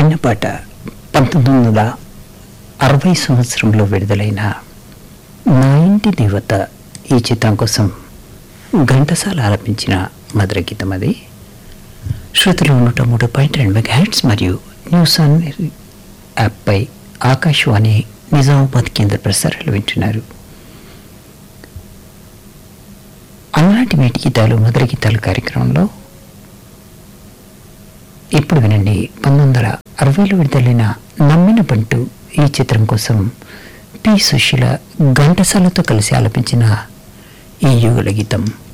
విన్న పాట పంతొమ్మిది వందల అరవై సంవత్సరంలో విడుదలైన నా ఇంటి దేవత ఈ చిత్రం కోసం ఘంటసాల ఆలపించిన మధుర గీతం అది శ్రుతులు నూట మూడు పాయింట్ రెండు మెగా హెడ్స్ మరియు న్యూస్ ఆన్ యాప్పై ఆకాశవాణి నిజామాబాద్ కేంద్ర ప్రసారాలు వింటున్నారు అలనాటి మేటి గీతాలు మధుర గీతాలు కార్యక్రమంలో ఇప్పుడు వినండి పంతొమ్మిది వందల అరవైలో విడుదలైన నమ్మిన బంటు ఈ చిత్రం కోసం పి సుశీల ఘంటసాలతో కలిసి ఆలపించిన ఈ యుగల గీతం